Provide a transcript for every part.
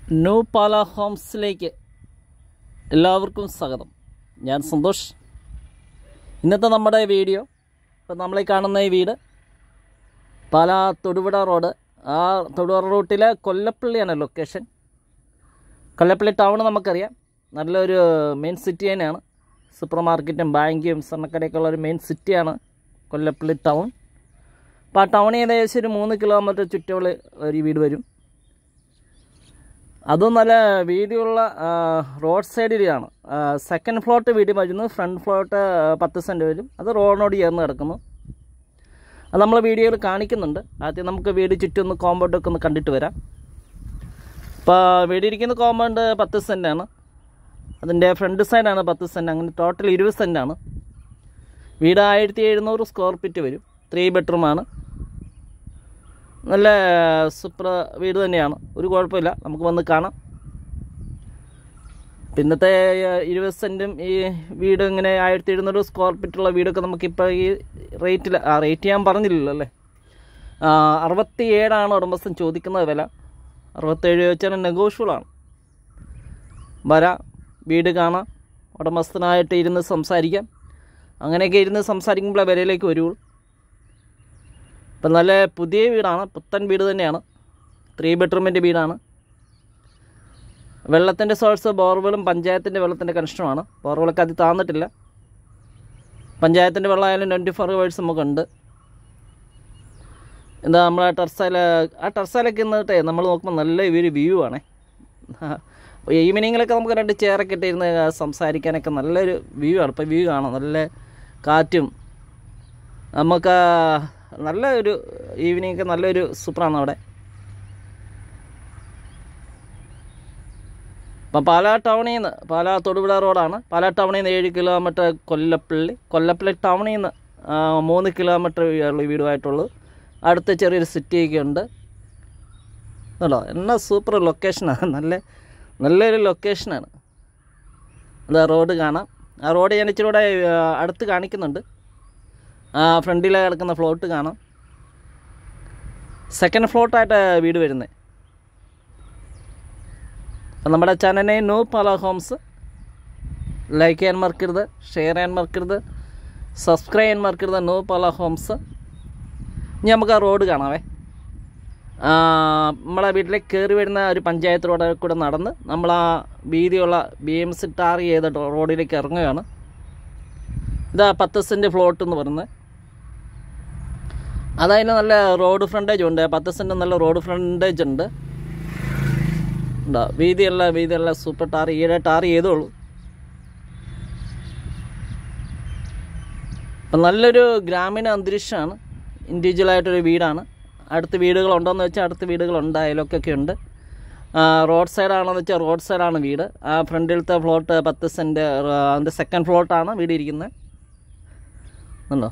new പാല ഹോംസിലേക്ക് എല്ലാവർക്കും സ്വാഗതം ഞാൻ സന്തോഷ് ഇന്നത്തെ നമ്മുടെ വീഡിയോ ഇപ്പം നമ്മളീ കാണുന്ന ഈ വീട് പാല തൊടുപുഴ റോഡ് ആ തൊടുപുഴ റൂട്ടിലെ കൊല്ലപ്പള്ളിയാണ് ലൊക്കേഷൻ കൊല്ലപ്പള്ളി ടൗൺ നമുക്കറിയാം നല്ലൊരു മെയിൻ സിറ്റി തന്നെയാണ് സൂപ്പർ മാർക്കറ്റും ബാങ്കും സ്വർണ്ണക്കടയൊക്കെ ഉള്ള ഒരു മെയിൻ സിറ്റിയാണ് കൊല്ലപ്പള്ളി ടൗൺ അപ്പോൾ ആ ടൗണിൽ ഏകദേശം ഒരു മൂന്ന് കിലോമീറ്റർ ചുറ്റോള് ഒരു വീട് വരും അതും നല്ല വീതിയുള്ള റോഡ് സൈഡിലാണ് സെക്കൻഡ് ഫ്ലോട്ട് വീട് വരുന്നു ഫ്രണ്ട് ഫ്ലോട്ട് പത്ത് സെൻറ്റ് വരും അത് റോഡിനോട് ചേർന്ന് കിടക്കുന്നു അത് നമ്മൾ വീഡിയോയിൽ കാണിക്കുന്നുണ്ട് ആദ്യം നമുക്ക് വീട് ചുറ്റും ഒന്ന് കോമ്പൗണ്ടൊക്കെ ഒന്ന് കണ്ടിട്ട് വരാം ഇപ്പോൾ വീടിരിക്കുന്ന കോമ്പൗണ്ട് പത്ത് സെൻറ്റാണ് അതിൻ്റെ ഫ്രണ്ട് സൈഡാണ് പത്ത് സെൻറ്റ് അങ്ങനെ ടോട്ടൽ ഇരുപത് സെൻറ്റാണ് വീട് ആയിരത്തി എഴുന്നൂറ് സ്ക്വയർ ഫീറ്റ് വരും ത്രീ ബെഡ്റൂമാണ് നല്ല സൂപ്പർ വീട് തന്നെയാണ് ഒരു കുഴപ്പമില്ല നമുക്ക് വന്ന് കാണാം പിന്നത്തെ ഇരുപത് സെൻറ്റും ഈ വീട് ഇങ്ങനെ ആയിരത്തി എഴുന്നൂറ് സ്ക്വയർ ഫീറ്റുള്ള വീടൊക്കെ നമുക്കിപ്പോൾ ഈ റേറ്റിൽ ആ റേറ്റ് ഞാൻ പറഞ്ഞില്ലല്ലോ അല്ലേ അറുപത്തി ഏഴാണ് ഉടമസ്ഥൻ ചോദിക്കുന്നത് വില അറുപത്തേഴ് വെച്ചാൽ നെഗോഷ്യബിളാണ് വരാം വീട് കാണാം ഉടമസ്ഥനായിട്ട് ഇരുന്ന് സംസാരിക്കാം അങ്ങനെയൊക്കെ ഇരുന്ന് സംസാരിക്കുമ്പോഴേ വിലയിലേക്ക് വരുള്ളൂ ഇപ്പം നല്ല പുതിയ വീടാണ് പുത്തൻ വീട് തന്നെയാണ് ത്രീ ബെഡ്റൂമിൻ്റെ വീടാണ് വെള്ളത്തിൻ്റെ സോഴ്സ് ബോർവെലും പഞ്ചായത്തിൻ്റെ വെള്ളത്തിൻ്റെ കണക്ഷനുമാണ് ബോർവെലൊക്കെ അത് താന്നിട്ടില്ല പഞ്ചായത്തിൻ്റെ വെള്ളമായാലും ട്വൻറ്റി ഫോർ അവേഴ്സ് നമുക്കുണ്ട് എന്താ നമ്മളെ ടർസാല ആ ടർസാലൊക്കെ ഇന്നിട്ടേ നമ്മൾ നോക്കുമ്പോൾ നല്ല ഒരു വ്യൂ ആണേ ഈവനിങ്ങിലൊക്കെ നമുക്ക് രണ്ട് ചെയറൊക്കെ ഇട്ടിരുന്ന് സംസാരിക്കാനൊക്കെ നല്ലൊരു വ്യൂ ആണ് ഇപ്പോൾ വ്യൂ കാണാം നല്ല കാറ്റും നമുക്ക് നല്ല ഒരു ഈവനിങ് ഒക്കെ നല്ലൊരു സൂപ്പറാണ് അവിടെ അപ്പം പാലാ ടൗണിൽ നിന്ന് പാലാ തൊടുപുഴ റോഡാണ് പാലാ ടൗണിൽ നിന്ന് ഏഴ് കിലോമീറ്റർ കൊല്ലപ്പള്ളി കൊല്ലപ്പള്ളി ടൗണിൽ നിന്ന് മൂന്ന് കിലോമീറ്റർ ഉള്ള വീടുമായിട്ടുള്ളത് അടുത്ത ചെറിയൊരു സിറ്റിയൊക്കെ ഉണ്ട് കേട്ടോ എന്നാ സൂപ്പർ ലൊക്കേഷനാണ് നല്ല നല്ലൊരു ലൊക്കേഷനാണ് അതാ റോഡ് കാണാം ആ റോഡ് ഞാൻ ഇച്ചിരി കൂടെ അടുത്ത് കാണിക്കുന്നുണ്ട് ഫ്രണ്ടിൽ കിടക്കുന്ന ഫ്ലോട്ട് കാണാം സെക്കൻഡ് ഫ്ലോട്ടായിട്ട് വീട് വരുന്നത് അപ്പം നമ്മുടെ ചാനലിനെ നോ പല ഹോംസ് ലൈക്ക് ചെയ്യാൻ മറക്കരുത് ഷെയർ ചെയ്യാൻ മറക്കരുത് സബ്സ്ക്രൈബ് ചെയ്യാൻ മറക്കരുത് നോ പല ഹോംസ് ഇനി നമുക്ക് ആ റോഡ് കാണാവേ നമ്മളെ വീട്ടിലേക്ക് കയറി വരുന്ന ഒരു പഞ്ചായത്ത് റോഡ് കൂടെ നടന്ന് നമ്മൾ ആ വീതിയുള്ള ബി എം സി ടാർ ചെയ്ത റോഡിലേക്ക് ഇറങ്ങുകയാണ് ഇതാ പത്ത് സെൻറ്റ് ഫ്ലോട്ട് എന്ന് പറയുന്നത് അതതിന് നല്ല റോഡ് ഫ്രണ്ടേജ് ഉണ്ട് പത്ത് സെൻറ്റ് നല്ല റോഡ് ഫ്രണ്ടേജ് ഉണ്ട് ഉണ്ടോ വീതിയുള്ള വീതിയുള്ള സൂപ്പർ ടാർ ഈയിടെ ടാർ ചെയ്തോളൂ അപ്പം നല്ലൊരു ഗ്രാമീണ അന്തരീക്ഷമാണ് ഇൻഡിവിജ്വലായിട്ടൊരു വീടാണ് അടുത്ത് വീടുകളുണ്ടോയെന്ന് വെച്ചാൽ അടുത്ത് വീടുകളുണ്ട് അയലൊക്കെ ഉണ്ട് റോഡ് സൈഡാണെന്ന് വെച്ചാൽ റോഡ് സൈഡാണ് വീട് ആ ഫ്രണ്ടിലത്തെ ഫ്ലോട്ട് പത്ത് സെൻറ്റ് അതിൻ്റെ സെക്കൻഡ് ഫ്ലോട്ടാണ് വീട് ഇരിക്കുന്നത് ഉണ്ടോ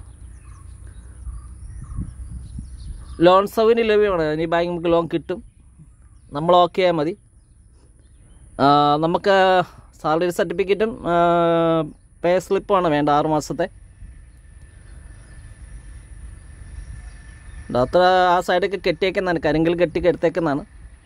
ലോൺ സൗകര്യം ലഭ്യമാണ് ഇനി ബാങ്ക് നമുക്ക് ലോൺ കിട്ടും നമ്മൾ ഓക്കെ ആയാൽ മതി നമുക്ക് സാലറി സർട്ടിഫിക്കറ്റും പേ സ്ലിപ്പുമാണ് വേണ്ട ആറ് മാസത്തെ അത്ര ആ സൈഡൊക്കെ കെട്ടിയേക്കുന്നതാണ് കരിങ്കൽ കെട്ടി എടുത്തേക്കുന്നതാണ്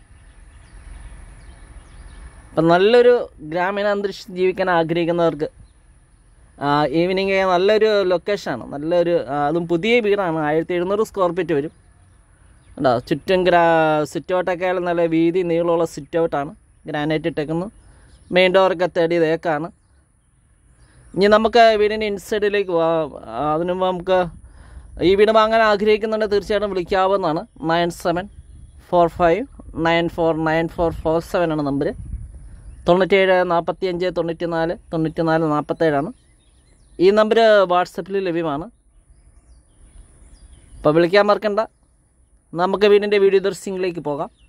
അപ്പം നല്ലൊരു ഗ്രാമീണ അന്തരീക്ഷം ജീവിക്കാൻ ആഗ്രഹിക്കുന്നവർക്ക് ഈവനിങ് നല്ലൊരു ലൊക്കേഷനാണ് നല്ലൊരു അതും പുതിയ വീടാണ് ആയിരത്തി എഴുന്നൂറ് സ്ക്വയർ ഫീറ്റ് വരും ഉണ്ടോ ചുറ്റും ഗ്രാ സിറ്റ് ഔട്ടൊക്കെ നല്ല വീതി നീളമുള്ള സിറ്റ് ഔട്ടാണ് ഗ്രാനൈറ്റ് ഇട്ടേക്കുന്നു മെയിൻ ഡോറൊക്കെ തേടി തേക്കാണ് ഇനി നമുക്ക് വീടിൻ്റെ ഇൻസൈഡിലേക്ക് പോവാം അതിനു മുമ്പ് നമുക്ക് ഈ വീട് വാങ്ങാൻ ആഗ്രഹിക്കുന്നുണ്ട് തീർച്ചയായിട്ടും വിളിക്കാവുന്നതാണ് nine seven four five nine four nine four four seven ആണ് നമ്പർ തൊണ്ണൂറ്റേഴ് നാൽപ്പത്തി അഞ്ച് തൊണ്ണൂറ്റി നാല് തൊണ്ണൂറ്റി നാല് നാൽപ്പത്തേഴാണ് ഈ നമ്പർ വാട്സപ്പിൽ ലഭ്യമാണ് അപ്പോൾ വിളിക്കാൻ മറക്കണ്ട നമുക്ക് വീടിൻ്റെ വീഡിയോ ദർശനങ്ങളിലേക്ക് പോകാം